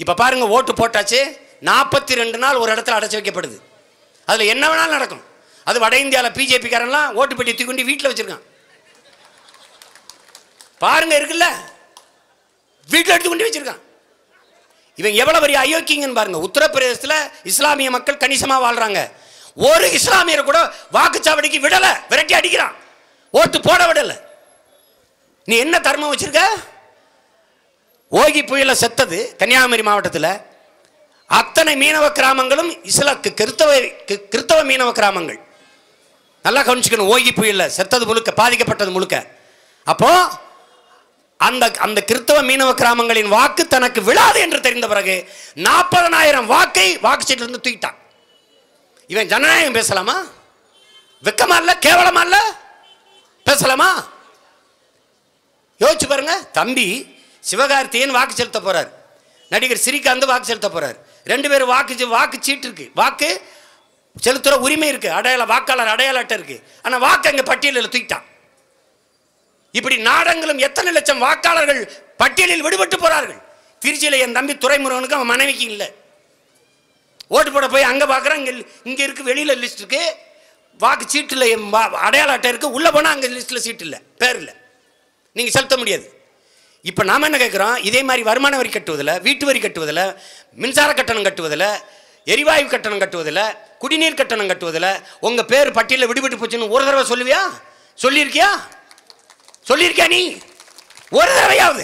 இப்போ பாருங்க ஓட்டு போட்டாச்சு நாற்பத்தி ரெண்டு நாள் ஒரு இடத்துல அடைச்சி வைக்கப்படுது அதில் என்ன வேணாலும் நடக்கும் அது வட இந்தியாவில் பிஜேபிக்காரன்லாம் ஓட்டு பெட்டி தூக்கி வீட்டில் வச்சிருக்கான் பாருங்க இருக்குல்ல வீட்டில் எடுத்து கொண்டு வச்சிருக்கான் இவன் எவ்வளவு பெரிய அயோக்கியங்கன்னு பாருங்க உத்தரப்பிரதேசத்தில் இஸ்லாமிய மக்கள் கணிசமாக வாழ்றாங்க ஒரு இஸ்லாமியர் கூட வாக்குச்சாவடிக்கு விடலை விரட்டி அடிக்கிறான் ஓட்டு போட விடலை நீ என்ன தர்மம் வச்சிருக்க ஓகி புயல செத்தது கன்னியாகுமரி மாவட்டத்தில் அத்தனை மீனவ கிராமங்களும் இஸ்லா கி- கிறிஸ்தவ கி- கிறிஸ்தவ மீனவ கிராமங்கள் நல்லா கவனிச்சுக்கணும் ஓகி புயல்ல செத்தது முழுக்க பாதிக்கப்பட்டது முழுக்க அப்போ அந்த அந்த கிறிஸ்தவ மீனவ கிராமங்களின் வாக்கு தனக்கு விழாது என்று தெரிந்த பிறகு நாற்பதனாயிரம் வாக்கை வாக்குச்சீட்டிலிருந்து தூக்கிட்டான் இவன் ஜனநாயகம் பேசலாமா வெக்கமா இல்ல கேவலமா இல்ல பேசலாமா யோசிச்சு பாருங்க தம்பி சிவகார்த்தியன் வாக்கு செலுத்த போறார் நடிகர் ஸ்ரீகாந்த் வாக்கு செலுத்த போறார் ரெண்டு பேரும் வாக்கு செ- வாக்கு சீட்டு இருக்கு வாக்கு செலுத்துற உரிமை இருக்கு அடையாள வாக்காளர் அடையாள அட்டை இருக்கு ஆனா வாக்கு அங்க பட்டியலில் தூக்கிட்டான் இப்படி நாடங்களும் எத்தனை லட்சம் வாக்காளர்கள் பட்டியலில் விடுபட்டு போறார்கள் திருச்சியில் என் தம்பி துறைமுருகனுக்கு அவன் மனைவிக்கு இல்லை ஓட்டு போட போய் அங்கே பார்க்குறான் இங்கே இங்கே இருக்கு வெளியில் லிஸ்ட் இருக்கு வாக்கு சீட்டில் என் வா- அடையாள அட்டை இருக்கு உள்ளே போனால் அங்கே லிஸ்ட்டில் சீட் இல்லை பேர் இல்லை நீங்கள் செலுத்த முடியாது இப்போ நாம என்ன கேட்குறோம் இதே மாதிரி வருமான வரி கட்டுவதில் வீட்டு வரி கட்டுவதில் மின்சார கட்டணம் கட்டுவதில் எரிவாயு கட்டணம் கட்டுவதில் குடிநீர் கட்டணம் கட்டுவதில் உங்கள் பேர் பட்டியலில் விடுபட்டு போச்சுன்னு ஒரு தடவை சொல்லுவியா சொல்லியிருக்கியா சொல்லியிருக்கியா நீ ஒரு தடவையாவது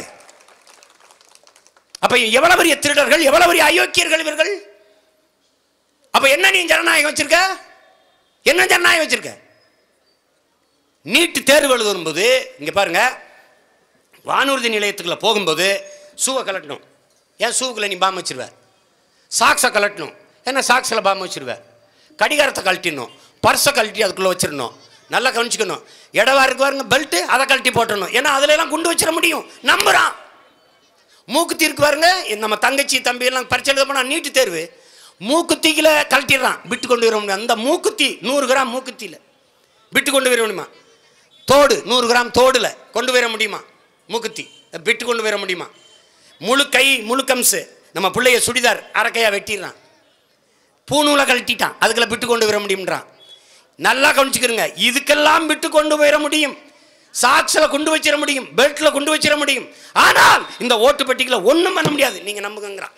அப்ப எவ்வளவு பெரிய திருடர்கள் எவ்வளவு பெரிய அயோக்கியர்கள் இவர்கள் அப்ப என்ன நீ ஜனநாயகம் வச்சிருக்க என்ன ஜனநாயகம் வச்சிருக்க நீட்டு தேர்வு எழுதும் போது இங்க பாருங்க வானூர்தி நிலையத்துக்குள்ள போகும்போது ஷூவை கலட்டணும் ஏன் ஷூவுக்குள்ள நீ பாம்பு வச்சிருவ சாக்ஸை கலட்டணும் ஏன்னா சாக்ஸில் பாம்பு வச்சிருவ கடிகாரத்தை கழட்டிடணும் பர்ஸை கழட்டி அதுக்குள்ளே வச்சிடணும் நல்லா கவனிச்சுக்கணும் இடவா இருக்கு பாருங்க பெல்ட்டு அதை கழட்டி போட்டுடணும் ஏன்னா அதுல எல்லாம் குண்டு வச்சிட முடியும் நம்புறான் மூக்குத்தி இருக்கு பாருங்க நம்ம தங்கச்சி தம்பி எல்லாம் பரிச்சை எழுத போனால் நீட்டு தேர்வு மூக்குத்திக்கில கழட்டிடுறான் விட்டு கொண்டு வர முடியும் அந்த மூக்குத்தி நூறு கிராம் மூக்குத்தியில் விட்டு கொண்டு வர முடியுமா தோடு நூறு கிராம் தோடுல கொண்டு வர முடியுமா மூக்குத்தி விட்டு கொண்டு வர முடியுமா முழு கை முழு கம்சு நம்ம பிள்ளைய சுடிதார் அரைக்கையா வெட்டிடுறான் பூநூலை கழட்டிட்டான் அதுக்குள்ள விட்டு கொண்டு வர முடியும்ன்றான் நல்லா கவனிச்சுக்கிறங்க இதுக்கெல்லாம் விட்டு கொண்டு போயிட முடியும் சாக்ஸில் கொண்டு வச்சிட முடியும் பெல்ட்டில் கொண்டு வச்சிட முடியும் ஆனால் இந்த ஓட்டு பெட்டிகளை ஒன்றும் பண்ண முடியாது நீங்கள் நம்புங்கிறான்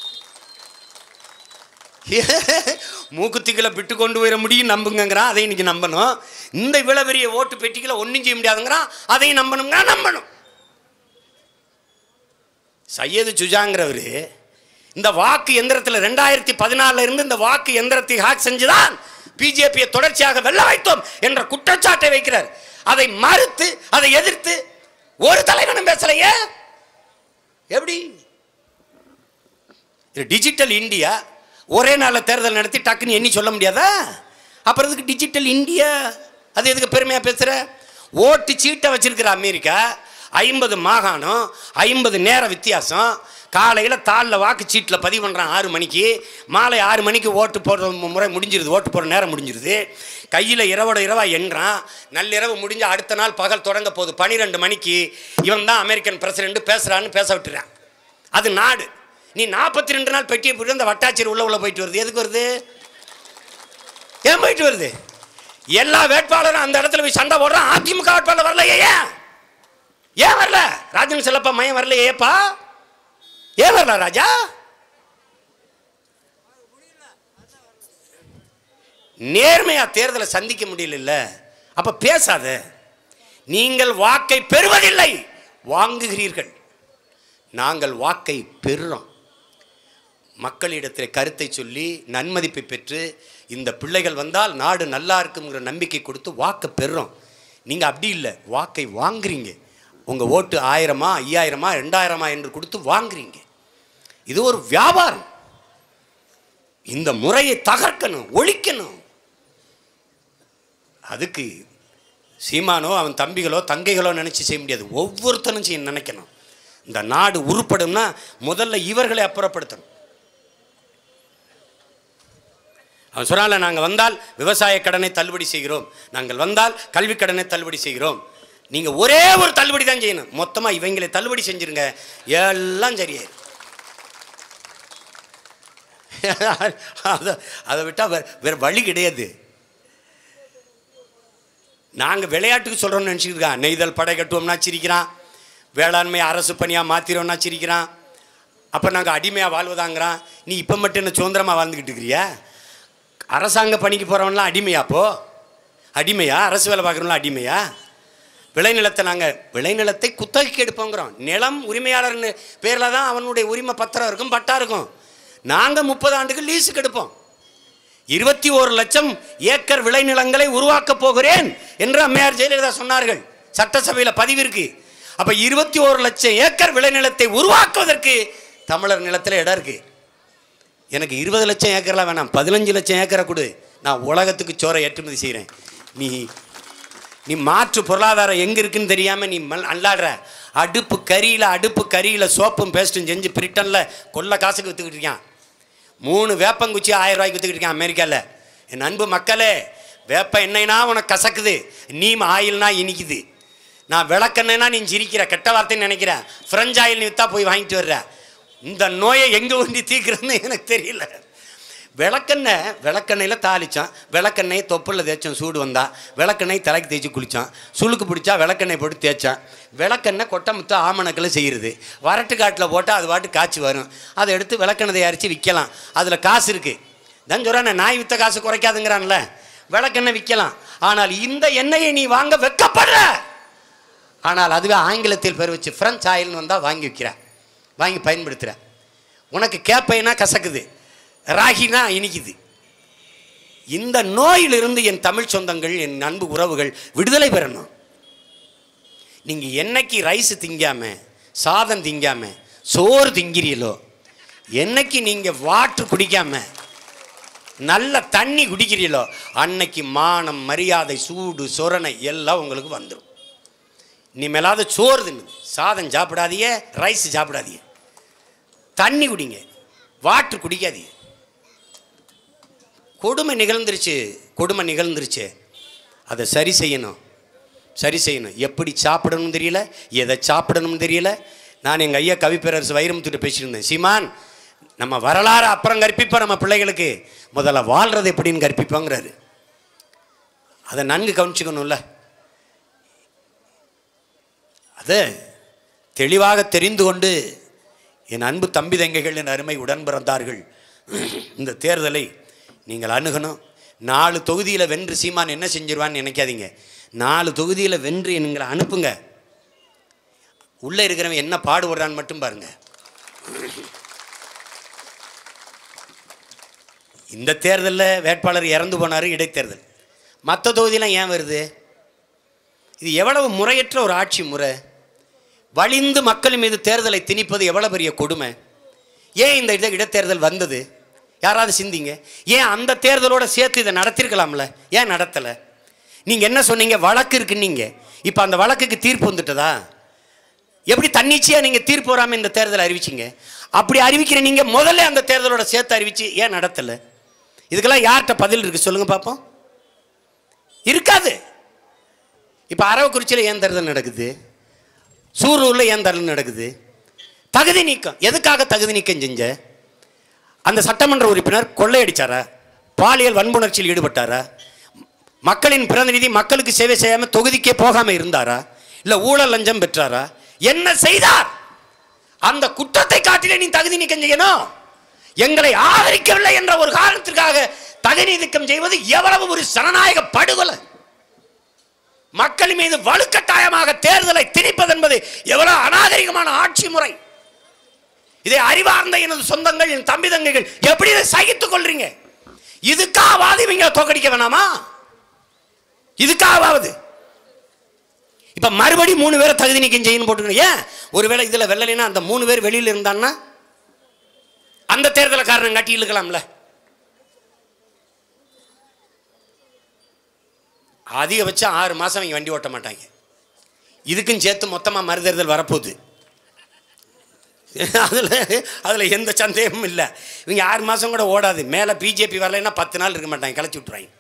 மூக்குத்திகளை விட்டு கொண்டு போயிட முடியும் நம்புங்கிறான் அதை இன்னைக்கு நம்பணும் இந்த இவ்வளவு பெரிய ஓட்டு பெட்டிகளை ஒன்றும் செய்ய முடியாதுங்கிறான் அதையும் நம்பணுங்கிறா நம்பணும் சையது சுஜாங்கிறவர் இந்த வாக்கு எந்திரத்தில் ரெண்டாயிரத்தி பதினாலில் இருந்து இந்த வாக்கு எந்திரத்தை ஹேக் செஞ்சுதான் பிஜேபியை தொடர்ச்சியாக வெல்ல வைத்தோம் என்ற குற்றச்சாட்டை வைக்கிறார் அதை மறுத்து அதை எதிர்த்து ஒரு தலைவனும் பேசலையே எப்படி இது டிஜிட்டல் இந்தியா ஒரே நாளில் தேர்தல் நடத்தி டக்குன்னு எண்ணி சொல்ல முடியாதா அப்புறம் எதுக்கு டிஜிட்டல் இந்தியா அது எதுக்கு பெருமையாக பேசுகிற ஓட்டு சீட்டை வச்சிருக்கிற அமெரிக்கா ஐம்பது மாகாணம் ஐம்பது நேர வித்தியாசம் காலையில் தாளில் வாக்கு சீட்டில் பதிவு பண்ணுறான் ஆறு மணிக்கு மாலை ஆறு மணிக்கு ஓட்டு போடுற மு- முறை முடிஞ்சிருது ஓட்டு போடுற நேரம் முடிஞ்சிருது கையில் இரவோட இரவா எண்றான் நள்ளிரவு முடிஞ்ச அடுத்த நாள் பகல் தொடங்க போகுது பன்னிரெண்டு மணிக்கு இவன் தான் அமெரிக்கன் பிரசிடென்ட் பேசுகிறான்னு பேச விட்டுறான் அது நாடு நீ நாற்பத்தி ரெண்டு நாள் பெட்டியை போட்டு அந்த வட்டாட்சியர் உள்ள உள்ள போயிட்டு வருது எதுக்கு வருது ஏன் போயிட்டு வருது எல்லா வேட்பாளரும் அந்த இடத்துல போய் சண்டை போடுறான் அதிமுக வேட்பாளர் வரலையே ஏன் ஏன் வரல ராஜன் செல்லப்பா மையம் வரலையே ஏப்பா ஏன் வரல ராஜா நேர்மையா தேர்தலை சந்திக்க முடியல அப்ப பேசாத நீங்கள் வாக்கை பெறுவதில்லை வாங்குகிறீர்கள் நாங்கள் வாக்கை பெறுறோம் மக்களிடத்தில் கருத்தை சொல்லி நன்மதிப்பை பெற்று இந்த பிள்ளைகள் வந்தால் நாடு நல்லா இருக்குங்கிற நம்பிக்கை கொடுத்து வாக்கை பெறுறோம் நீங்கள் அப்படி இல்லை வாக்கை வாங்குறீங்க உங்கள் ஓட்டு ஆயிரமா ஐயாயிரமா ரெண்டாயிரமா என்று கொடுத்து வாங்குறீங்க இது ஒரு வியாபாரம் இந்த முறையை தகர்க்கணும் ஒழிக்கணும் அதுக்கு சீமானோ அவன் தம்பிகளோ தங்கைகளோ நினச்சி செய்ய முடியாது ஒவ்வொருத்தனும் செய்ய நினைக்கணும் இந்த நாடு உருப்படும்னா முதல்ல இவர்களை அப்புறப்படுத்தணும் அவன் சொன்னால நாங்கள் வந்தால் விவசாய கடனை தள்ளுபடி செய்கிறோம் நாங்கள் வந்தால் கல்வி கடனை தள்ளுபடி செய்கிறோம் நீங்கள் ஒரே ஒரு தள்ளுபடி தான் செய்யணும் மொத்தமாக இவங்களை தள்ளுபடி செஞ்சிருங்க எல்லாம் சரியாயிரும் அதை அதை விட்டால் வேறு வேறு வழி கிடையாது நாங்கள் விளையாட்டுக்கு சொல்கிறோம்னு நினச்சிக்கிட்டு நெய்தல் படை கட்டுவோம்னா சிரிக்கிறான் வேளாண்மை அரசு பணியாக மாற்றிடுவோம்னா சிரிக்கிறான் அப்போ நாங்கள் அடிமையாக வாழ்வதாங்கிறான் நீ இப்போ மட்டும் என்ன சுதந்திரமாக வாழ்ந்துக்கிட்டு இருக்கிறியா அரசாங்க பணிக்கு போகிறவன்லாம் அடிமையா அப்போ அடிமையா அரசு வேலை பார்க்குறவங்களாம் அடிமையா விளைநிலத்தை நாங்கள் விளைநிலத்தை குத்தகைக்கு எடுப்போங்கிறோம் நிலம் உரிமையாளர்னு பேரில் தான் அவனுடைய உரிமை பத்திரம் இருக்கும் பட்டா இருக்கும் நாங்கள் முப்பது ஆண்டுக்கு லீஸுக்கு எடுப்போம் இருபத்தி ஒரு லட்சம் ஏக்கர் விளைநிலங்களை உருவாக்கப் போகிறேன் என்று அம்மையார் ஜெயலலிதா சொன்னார்கள் சட்டசபையில் பதிவு இருக்கு அப்ப இருபத்தி ஒரு லட்சம் ஏக்கர் விளைநிலத்தை உருவாக்குவதற்கு தமிழர் நிலத்தில் இடம் இருக்கு எனக்கு இருபது லட்சம் ஏக்கர்லாம் வேணாம் பதினஞ்சு லட்சம் ஏக்கரை கொடு நான் உலகத்துக்கு சோறை ஏற்றுமதி செய்கிறேன் நீ நீ மாற்று பொருளாதாரம் எங்கே இருக்குன்னு தெரியாமல் நீ மல் அல்லாடுற அடுப்பு கறியில் அடுப்பு கறியில் சோப்பும் பேஸ்ட்டும் செஞ்சு பிரிட்டனில் கொள்ள காசுக்கு விற்றுக்கிட்டு இருக்கான் மூணு வேப்பங்குச்சி ஆயிரம் ரூபாய்க்கு விற்றுக்கிட்டு இருக்கான் அமெரிக்காவில் என் அன்பு மக்களே வேப்ப எண்ணெய்னா உனக்கு கசக்குது நீம் ஆயில்னா இனிக்குது நான் விளக்கெண்ணெய்னா நீ சிரிக்கிற கெட்ட வார்த்தைன்னு நினைக்கிற ஃப்ரெஞ்ச் ஆயில் நீ விற்றா போய் வாங்கிட்டு வர்ற இந்த நோயை எங்கே ஒண்டி தீர்க்கிறதுன்னு எனக்கு தெரியல விளக்கெண்ணெய் விளக்கெண்ணெயில் தாளித்தான் விளக்கெண்ணெய் தொப்புளில் தேய்ச்சோம் சூடு வந்தா விளக்கெண்ணெய் தலைக்கு தேய்ச்சி குளித்தான் சுளுக்கு பிடிச்சா விளக்கெண்ணெய் போட்டு தேய்ச்சான் விளக்கெண்ணெய் கொட்டை முத்த ஆமணக்கில் செய்கிறது வரட்டு காட்டில் போட்டால் அது பாட்டு காய்ச்சி வரும் அதை எடுத்து விளக்கெண்ணெய் தயாரித்து விற்கலாம் அதில் காசு இருக்குது தான் சொல்கிறேன் நாய் வித்த காசு குறைக்காதுங்கிறான்ல விளக்கெண்ணெய் விற்கலாம் ஆனால் இந்த எண்ணெயை நீ வாங்க வெக்கப்படுற ஆனால் அதுவே ஆங்கிலத்தில் பேர் வச்சு ஃப்ரெஞ்ச் ஆயில்னு வந்தால் வாங்கி விற்கிற வாங்கி பயன்படுத்துகிற உனக்கு கேப்பைனா கசக்குது ராகினா இனிக்குது இந்த நோயிலிருந்து என் தமிழ் சொந்தங்கள் என் அன்பு உறவுகள் விடுதலை பெறணும் நீங்கள் என்னைக்கு ரைஸ் திங்காம சாதம் திங்காம சோறு திங்கிறீங்களோ என்னைக்கு நீங்கள் வாட்ரு குடிக்காம நல்ல தண்ணி குடிக்கிறீங்களோ அன்னைக்கு மானம் மரியாதை சூடு சொரணை எல்லாம் உங்களுக்கு வந்துடும் இனிமேலாவது சோறு தின்னு சாதம் சாப்பிடாதீங்க ரைஸ் சாப்பிடாதீங்க தண்ணி குடிங்க வாட்ரு குடிக்காதீங்க கொடுமை நிகழ்ந்துருச்சு கொடுமை நிகழ்ந்துருச்சு அதை சரி செய்யணும் சரி செய்யணும் எப்படி சாப்பிடணும்னு தெரியல எதை சாப்பிடணும்னு தெரியல நான் எங்கள் ஐயா கவிப்பேரரசு வைரமுத்துட்டு பேசியிருந்தேன் சீமான் நம்ம வரலாறு அப்புறம் கற்பிப்போம் நம்ம பிள்ளைகளுக்கு முதல்ல வாழ்றது எப்படின்னு கற்பிப்போங்கிறாரு அதை நன்கு கவனிச்சுக்கணும்ல அது தெளிவாக தெரிந்து கொண்டு என் அன்பு தம்பி தங்கைகள் என் அருமை உடன் பிறந்தார்கள் இந்த தேர்தலை நீங்கள் அணுகணும் நாலு தொகுதியில் வென்று சீமான் என்ன செஞ்சிருவான்னு நினைக்காதீங்க நாலு தொகுதியில் வென்று எங்களை அனுப்புங்க உள்ளே இருக்கிறவன் என்ன பாடுபடுறான்னு மட்டும் பாருங்க இந்த தேர்தலில் வேட்பாளர் இறந்து போனார் இடைத்தேர்தல் மற்ற தொகுதியெலாம் ஏன் வருது இது எவ்வளவு முறையற்ற ஒரு ஆட்சி முறை வலிந்து மக்கள் மீது தேர்தலை திணிப்பது எவ்வளோ பெரிய கொடுமை ஏன் இந்த இட இடைத்தேர்தல் வந்தது யாராவது சிந்திங்க ஏன் அந்த தேர்தலோட சேர்த்து இதை நடத்திருக்கலாம்ல ஏன் நடத்தலை நீங்கள் என்ன சொன்னீங்க வழக்கு இருக்குன்னீங்க இப்போ அந்த வழக்குக்கு தீர்ப்பு வந்துட்டதா எப்படி தன்னிச்சையாக நீங்கள் தீர்ப்பு வராமல் இந்த தேர்தலை அறிவிச்சிங்க அப்படி அறிவிக்கிற நீங்கள் முதல்ல அந்த தேர்தலோட சேர்த்து அறிவிச்சு ஏன் நடத்தலை இதுக்கெல்லாம் யார்கிட்ட பதில் இருக்குது சொல்லுங்கள் பார்ப்போம் இருக்காது இப்போ அரவக்குறிச்சியில் ஏன் தேர்தல் நடக்குது சூரூரில் ஏன் தேர்தல் நடக்குது தகுதி நீக்கம் எதுக்காக தகுதி நீக்கம் செஞ்ச அந்த சட்டமன்ற உறுப்பினர் கொள்ளையடிச்சாரா பாலியல் வன்புணர்ச்சியில் ஈடுபட்டாரா மக்களின் பிரதிநிதி மக்களுக்கு சேவை செய்யாமல் தொகுதிக்கே போகாமல் இருந்தாரா இல்லை ஊழல் லஞ்சம் பெற்றாரா என்ன செய்தார் அந்த குற்றத்தை காட்டிலே நீ தகுதி நீக்கம் செய்யணும் எங்களை ஆதரிக்கவில்லை என்ற ஒரு காரணத்திற்காக தகுதி நீக்கம் செய்வது எவ்வளவு ஒரு ஜனநாயக படுகொலை மக்கள் மீது வலுக்கட்டாயமாக தேர்தலை திணிப்பது என்பது எவ்வளவு அநாகரிகமான ஆட்சி முறை இதை அறிவார்ந்த எனது சொந்தங்கள் என் தம்பி தங்கைகள் எப்படி இதை சகித்துக் கொள்றீங்க இதுக்காவது இவங்க தோக்கடிக்க வேணாமா இதுக்காவது இப்ப மறுபடி மூணு பேரை தகுதி நீக்கம் செய்யணும் போட்டுக்கணும் ஏன் ஒருவேளை இதுல வெள்ளலைன்னா அந்த மூணு பேர் வெளியில இருந்தான்னா அந்த தேர்தலை காரணம் காட்டி இழுக்கலாம்ல அதிகபட்சம் ஆறு மாதம் அவங்க வண்டி ஓட்ட மாட்டாங்க இதுக்கும் சேர்த்து மொத்தமாக மறுதேர்தல் வரப்போகுது அதில் அதில் எந்த சந்தேகமும் இல்லை இவங்க ஆறு மாதம் கூட ஓடாது மேலே பிஜேபி வரலைன்னா பத்து நாள் இருக்க மாட்டாங்க கிளச்சி விட்ருவாங்க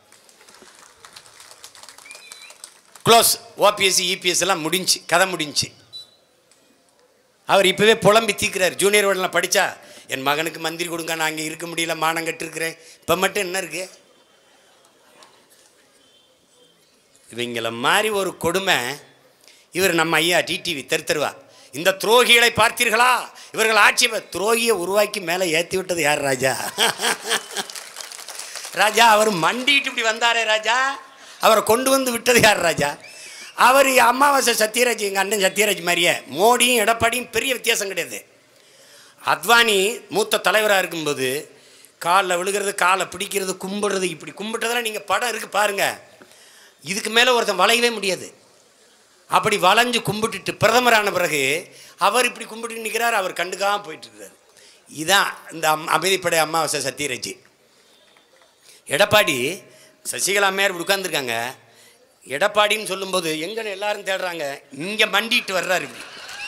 க்ளோஸ் ஓபிஎஸ்சி இபிஎஸ் எல்லாம் முடிஞ்சு கதை முடிஞ்சு அவர் இப்போவே புலம்பி தீக்கிறார் ஜூனியர் வேர்டில் படித்தா என் மகனுக்கு மந்திரி கொடுங்க நான் அங்கே இருக்க முடியல மானம் கட்டிருக்கிறேன் இப்போ மட்டும் என்ன இருக்கு இவங்கள மாதிரி ஒரு கொடுமை இவர் நம்ம ஐயா டிடிவி தெரு தெருவா இந்த துரோகிகளை பார்த்தீர்களா இவர்கள் ஆட்சி துரோகியை உருவாக்கி மேலே ஏற்றி விட்டது யார் ராஜா ராஜா அவர் மண்டிட்டு இப்படி வந்தாரே ராஜா அவரை கொண்டு வந்து விட்டது யார் ராஜா அவர் அமாவாசை சத்யராஜ் எங்கள் அண்ணன் சத்யராஜ் மாதிரியே மோடியும் எடப்பாடியும் பெரிய வித்தியாசம் கிடையாது அத்வானி மூத்த தலைவராக இருக்கும்போது காலில் விழுகிறது காலை பிடிக்கிறது கும்பிடுறது இப்படி கும்பிட்டதெல்லாம் நீங்கள் படம் இருக்குது பாருங்கள் இதுக்கு மேலே ஒருத்தன் வளையவே முடியாது அப்படி வளைஞ்சு கும்பிட்டுட்டு பிரதமரான பிறகு அவர் இப்படி கும்பிட்டு நிற்கிறார் அவர் கண்டுக்காம போயிட்டு இருக்கிறார் இதான் இந்த அம் அமைதிப்படை அமாவாசை சத்யராஜ் எடப்பாடி சசிகலா அம்மையார் இப்படி உட்காந்துருக்காங்க எடப்பாடின்னு சொல்லும்போது எங்கன்னு எல்லாரும் தேடுறாங்க இங்கே மண்டிட்டு வர்றாரு இப்படி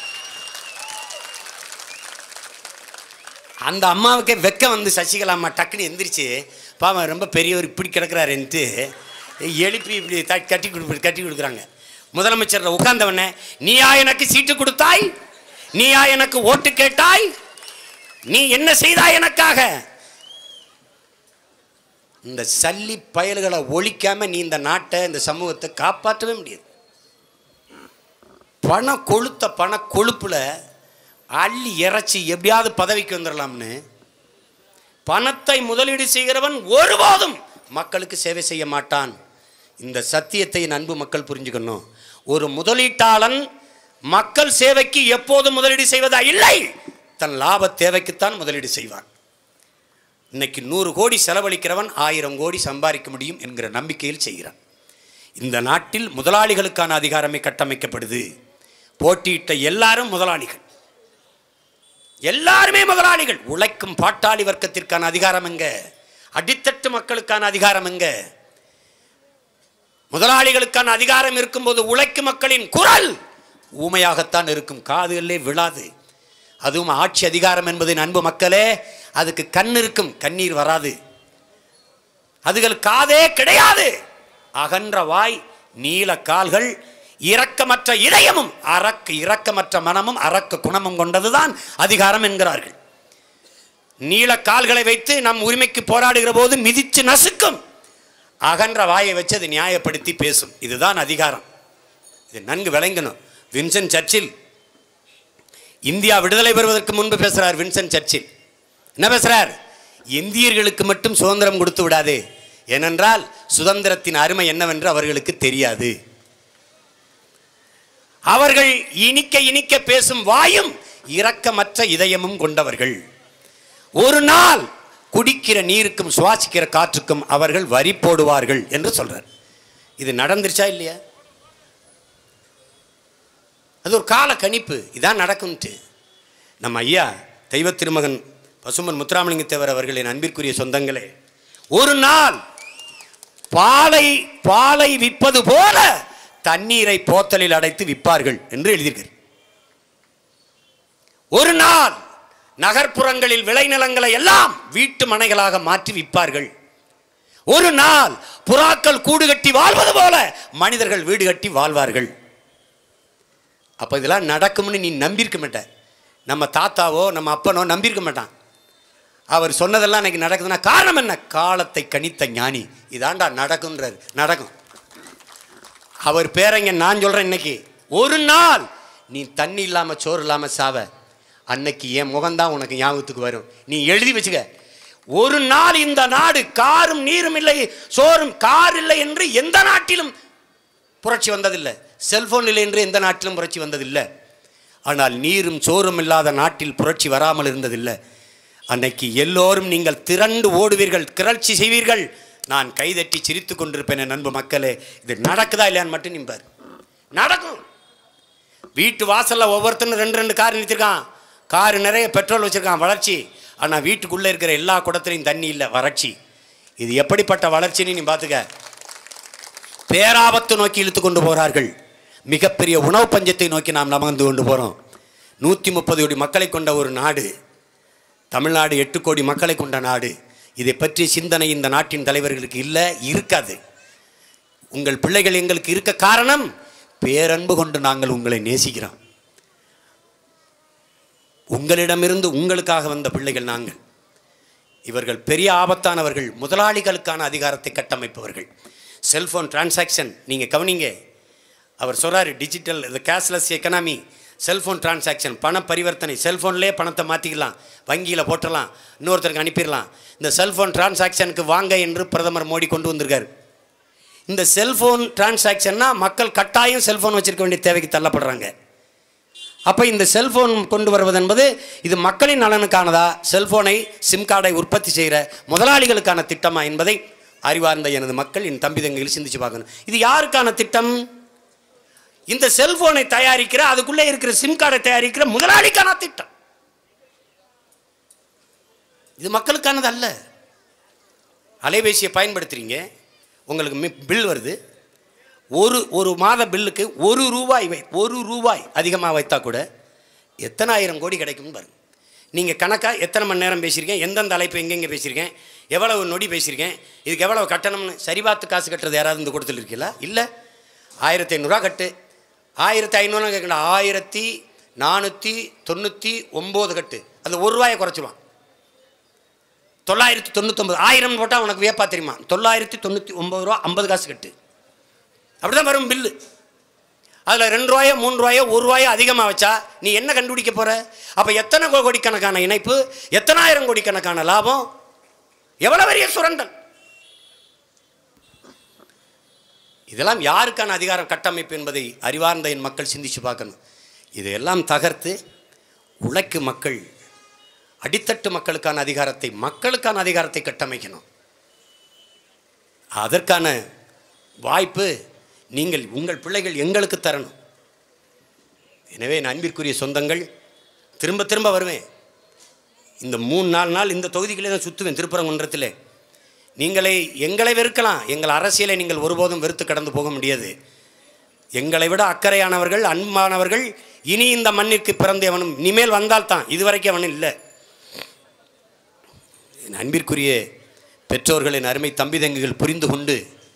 அந்த அம்மாவுக்கே வெக்க வந்து சசிகலா அம்மா டக்குன்னு எந்திரிச்சு பாவம் ரொம்ப பெரியவர் இப்படி கிடக்குறாருன்ட்டு எழுப்பி இப்படி த- கட்டி கொடு கட்டி கொடுக்குறாங்க முதலமைச்சர் உட்கார்ந்தவனே நீயா எனக்கு சீட்டு கொடுத்தாய் நீயா எனக்கு ஓட்டு கேட்டாய் நீ என்ன செய்தாய் எனக்காக இந்த சல்லி பயல்களை ஒழிக்காம நீ இந்த நாட்டை இந்த சமூகத்தை காப்பாற்றவே முடியாது பண கொளுத்த பண கொழுப்புல அள்ளி இறைச்சி எப்படியாவது பதவிக்கு வந்துடலாம்னு பணத்தை முதலீடு செய்கிறவன் ஒருபோதும் மக்களுக்கு சேவை செய்ய மாட்டான் இந்த சத்தியத்தை என் அன்பு மக்கள் புரிஞ்சுக்கணும் ஒரு முதலீட்டாளன் மக்கள் சேவைக்கு எப்போதும் முதலீடு செய்வதா இல்லை தன் லாப தேவைக்குத்தான் முதலீடு செய்வான் இன்னைக்கு நூறு கோடி செலவழிக்கிறவன் ஆயிரம் கோடி சம்பாதிக்க முடியும் என்கிற நம்பிக்கையில் செய்கிறான் இந்த நாட்டில் முதலாளிகளுக்கான அதிகாரமே கட்டமைக்கப்படுது போட்டியிட்ட எல்லாரும் முதலாளிகள் எல்லாருமே முதலாளிகள் உழைக்கும் பாட்டாளி வர்க்கத்திற்கான அதிகாரம் எங்க அடித்தட்டு மக்களுக்கான அதிகாரம் எங்க முதலாளிகளுக்கான அதிகாரம் இருக்கும்போது உழைக்கும் மக்களின் குரல் ஊமையாகத்தான் இருக்கும் காதுகளிலே விழாது அதுவும் ஆட்சி அதிகாரம் என்பதின் அன்பு மக்களே அதுக்கு கண் இருக்கும் கண்ணீர் வராது அதுகள் காதே கிடையாது அகன்ற வாய் நீல கால்கள் இரக்கமற்ற இதயமும் அரக்க இரக்கமற்ற மனமும் அரக்க குணமும் கொண்டதுதான் அதிகாரம் என்கிறார்கள் நீல கால்களை வைத்து நம் உரிமைக்கு போராடுகிற போது மிதிச்சு நசுக்கும் அகன்ற வாயை வச்சு அது நியாயப்படுத்தி பேசும் இதுதான் அதிகாரம் இது நன்கு விளங்கணும் வின்சென்ட் சர்ச்சில் இந்தியா விடுதலை பெறுவதற்கு முன்பு பேசுறார் வின்சென்ட் சர்ச்சில் என்ன பேசுறார் இந்தியர்களுக்கு மட்டும் சுதந்திரம் கொடுத்து விடாதே ஏனென்றால் சுதந்திரத்தின் அருமை என்னவென்று அவர்களுக்கு தெரியாது அவர்கள் இனிக்க இனிக்க பேசும் வாயும் இரக்கமற்ற இதயமும் கொண்டவர்கள் ஒரு நாள் குடிக்கிற நீருக்கும் சுவாசிக்கிற காற்றுக்கும் அவர்கள் வரி போடுவார்கள் என்று சொல்றார் இது நடந்துருச்சா இல்லையா அது ஒரு கால கணிப்பு இதான் நடக்கும்ட்டு நம்ம ஐயா தெய்வ திருமகன் பசுமன் முத்துராமலிங்க தேவர் அவர்களின் அன்பிற்குரிய சொந்தங்களே ஒரு நாள் பாலை பாலை விற்பது போல தண்ணீரை போத்தலில் அடைத்து விற்பார்கள் என்று எழுதியிருக்கிறார் ஒரு நாள் நகர்ப்புறங்களில் விளைநிலங்களை எல்லாம் வீட்டு மனைகளாக மாற்றி விற்பார்கள் ஒரு நாள் புறாக்கள் கூடு கட்டி வாழ்வது போல மனிதர்கள் வீடு கட்டி வாழ்வார்கள் அப்போ இதெல்லாம் நடக்கும்னு நீ நம்பியிருக்க மாட்ட நம்ம தாத்தாவோ நம்ம அப்பனோ நம்பியிருக்க மாட்டான் அவர் சொன்னதெல்லாம் இன்னைக்கு நடக்குதுன்னா காரணம் என்ன காலத்தை கணித்த ஞானி இதாண்டா நடக்கும்ன்றார் நடக்கும் அவர் பேரங்க நான் சொல்கிறேன் இன்னைக்கு ஒரு நாள் நீ தண்ணி இல்லாமல் சோறு இல்லாமல் சாவ அன்னைக்கு என் முகம்தான் உனக்கு ஞாபகத்துக்கு வரும் நீ எழுதி வச்சுக்க ஒரு நாள் இந்த நாடு காரும் நீரும் இல்லை சோறும் கார் இல்லை என்று எந்த நாட்டிலும் புரட்சி வந்ததில்லை செல்போன் இல்லை என்று எந்த நாட்டிலும் புரட்சி வந்ததில்லை ஆனால் நீரும் சோறும் இல்லாத நாட்டில் புரட்சி வராமல் இருந்ததில்லை அன்னைக்கு எல்லோரும் நீங்கள் திரண்டு ஓடுவீர்கள் கிளர்ச்சி செய்வீர்கள் நான் கைதட்டி சிரித்து கொண்டிருப்பேன் என் அன்பு மக்களே இது நடக்குதா இல்லையான்னு மட்டும் நிம்பார் நடக்கும் வீட்டு வாசலில் ஒவ்வொருத்தனும் ரெண்டு ரெண்டு கார் நிறுத்திருக்கான் கார் நிறைய பெட்ரோல் வச்சுருக்கான் வளர்ச்சி ஆனால் வீட்டுக்குள்ளே இருக்கிற எல்லா குடத்துலையும் தண்ணி இல்லை வறட்சி இது எப்படிப்பட்ட வளர்ச்சின்னு நீ பார்த்துக்க பேராபத்து நோக்கி இழுத்து கொண்டு போகிறார்கள் மிகப்பெரிய உணவு பஞ்சத்தை நோக்கி நாம் நகர்ந்து கொண்டு போகிறோம் நூற்றி முப்பது கோடி மக்களை கொண்ட ஒரு நாடு தமிழ்நாடு எட்டு கோடி மக்களை கொண்ட நாடு இதை பற்றிய சிந்தனை இந்த நாட்டின் தலைவர்களுக்கு இல்லை இருக்காது உங்கள் பிள்ளைகள் எங்களுக்கு இருக்க காரணம் பேரன்பு கொண்டு நாங்கள் உங்களை நேசிக்கிறோம் உங்களிடமிருந்து உங்களுக்காக வந்த பிள்ளைகள் நாங்கள் இவர்கள் பெரிய ஆபத்தானவர்கள் முதலாளிகளுக்கான அதிகாரத்தை கட்டமைப்பவர்கள் செல்ஃபோன் டிரான்சாக்ஷன் நீங்கள் கவனிங்க அவர் சொல்கிறாரு டிஜிட்டல் இது கேஷ்லெஸ் எக்கனாமி செல்ஃபோன் டிரான்சாக்ஷன் பண பரிவர்த்தனை செல்ஃபோன்லேயே பணத்தை மாற்றிக்கலாம் வங்கியில் போட்டலாம் இன்னொருத்தருக்கு அனுப்பிடலாம் இந்த செல்ஃபோன் டிரான்சாக்ஷனுக்கு வாங்க என்று பிரதமர் மோடி கொண்டு வந்திருக்காரு இந்த செல்ஃபோன் டிரான்சாக்ஷன்னா மக்கள் கட்டாயம் செல்ஃபோன் வச்சிருக்க வேண்டிய தேவைக்கு தள்ளப்படுறாங்க அப்போ இந்த செல்ஃபோன் கொண்டு வருவது என்பது இது மக்களின் நலனுக்கானதா செல்ஃபோனை சிம் கார்டை உற்பத்தி செய்கிற முதலாளிகளுக்கான திட்டமா என்பதை அறிவார்ந்த எனது மக்கள் என் தம்பி தங்கைகள் சிந்திச்சு பார்க்கணும் இது யாருக்கான திட்டம் இந்த செல்போனை தயாரிக்கிற அதுக்குள்ளே இருக்கிற சிம் கார்டை தயாரிக்கிற முதலாளிக்கான திட்டம் இது மக்களுக்கானது அல்ல அலைபேசியை பயன்படுத்துறீங்க உங்களுக்கு மி- பில் வருது ஒரு ஒரு மாத பில்லுக்கு ஒரு ரூபாய் வை ஒரு ரூபாய் அதிகமாக வைத்தா கூட எத்தனை ஆயிரம் கோடி கிடைக்கும்னு பாருங்க நீங்கள் கணக்காக எத்தனை மணி நேரம் பேசியிருக்கேன் எந்தெந்த அழைப்பு எங்கெங்கே பேசியிருக்கேன் எவ்வளவு நொடி பேசியிருக்கேன் இதுக்கு எவ்வளவு கட்டணம்னு சரி பார்த்து காசு கட்டுறது யாராவது இந்த கூட்டத்தில் இருக்கீங்களா இல்லை ஆயிரத்தி ஐநூறுரூவா கட்டு ஆயிரத்தி ஐநூறுவா கேட்கணும் ஆயிரத்தி நானூற்றி தொண்ணூற்றி ஒம்பது கட்டு அந்த ஒரு ரூபாயை குறைச்சிடுவான் தொள்ளாயிரத்தி தொண்ணூத்தொம்பது ஆயிரம் போட்டால் உனக்கு வியப்பா தெரியுமா தொள்ளாயிரத்தி தொண்ணூற்றி ஒம்பது ரூபா ஐம்பது காசு கட்டு அப்படி தான் வரும் பில்லு அதில் ரெண்டு ரூபாயோ மூணு ரூபாயோ ஒரு ரூபாயோ அதிகமாக வச்சா நீ என்ன கண்டுபிடிக்க போகிற அப்போ எத்தனை கோ- கோடிக்கணக்கான இணைப்பு எத்தனாயிரம் கோடிக்கணக்கான லாபம் எவ்வளோ பெரிய சுரண்டல் இதெல்லாம் யாருக்கான அதிகாரம் கட்டமைப்பு என்பதை அறிவார்ந்த என் மக்கள் சிந்திச்சு பார்க்கணும் இதையெல்லாம் தகர்த்து உழைக்கு மக்கள் அடித்தட்டு மக்களுக்கான அதிகாரத்தை மக்களுக்கான அதிகாரத்தை கட்டமைக்கணும் அதற்கான வாய்ப்பு நீங்கள் உங்கள் பிள்ளைகள் எங்களுக்கு தரணும் எனவே என் அன்பிற்குரிய சொந்தங்கள் திரும்ப திரும்ப வருவேன் இந்த மூணு நாலு நாள் இந்த தொகுதிகளே தான் சுற்றுவேன் திருப்பரங்குன்றத்தில் நீங்களே எங்களை வெறுக்கலாம் எங்கள் அரசியலை நீங்கள் ஒருபோதும் வெறுத்து கடந்து போக முடியாது எங்களை விட அக்கறையானவர்கள் அன்பானவர்கள் இனி இந்த மண்ணிற்கு பிறந்து அவனும் இனிமேல் வந்தால்தான் இதுவரைக்கும் அவன் இல்லை என் அன்பிற்குரிய பெற்றோர்களின் அருமை தம்பி தங்கைகள் புரிந்து கொண்டு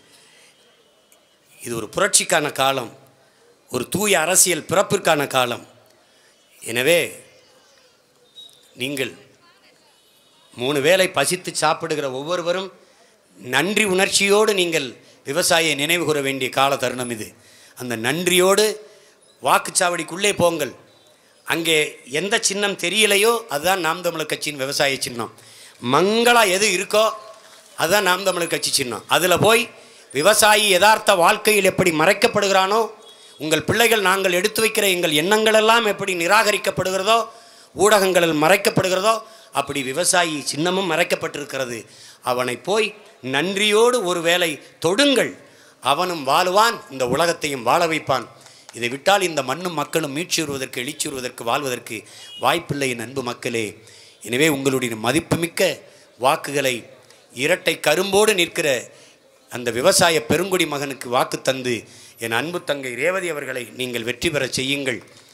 இது ஒரு புரட்சிக்கான காலம் ஒரு தூய அரசியல் பிறப்பிற்கான காலம் எனவே நீங்கள் மூணு வேளை பசித்து சாப்பிடுகிற ஒவ்வொருவரும் நன்றி உணர்ச்சியோடு நீங்கள் விவசாயியை நினைவு கூற வேண்டிய கால தருணம் இது அந்த நன்றியோடு வாக்குச்சாவடிக்குள்ளே போங்கள் அங்கே எந்த சின்னம் தெரியலையோ அதுதான் நாம் தமிழர் கட்சியின் விவசாய சின்னம் மங்களா எது இருக்கோ அதுதான் நாம் தமிழர் கட்சி சின்னம் அதில் போய் விவசாயி யதார்த்த வாழ்க்கையில் எப்படி மறைக்கப்படுகிறானோ உங்கள் பிள்ளைகள் நாங்கள் எடுத்து வைக்கிற எங்கள் எண்ணங்கள் எல்லாம் எப்படி நிராகரிக்கப்படுகிறதோ ஊடகங்களில் மறைக்கப்படுகிறதோ அப்படி விவசாயி சின்னமும் மறைக்கப்பட்டிருக்கிறது அவனை போய் நன்றியோடு ஒரு வேளை தொடுங்கள் அவனும் வாழுவான் இந்த உலகத்தையும் வாழ வைப்பான் இதை விட்டால் இந்த மண்ணும் மக்களும் மீட்சி வருவதற்கு எழுச்சி வருவதற்கு வாழ்வதற்கு வாய்ப்பில்லை என் அன்பு மக்களே எனவே உங்களுடைய மதிப்புமிக்க வாக்குகளை இரட்டை கரும்போடு நிற்கிற அந்த விவசாய பெருங்குடி மகனுக்கு வாக்கு தந்து என் அன்பு தங்கை ரேவதி அவர்களை நீங்கள் வெற்றி பெறச் செய்யுங்கள்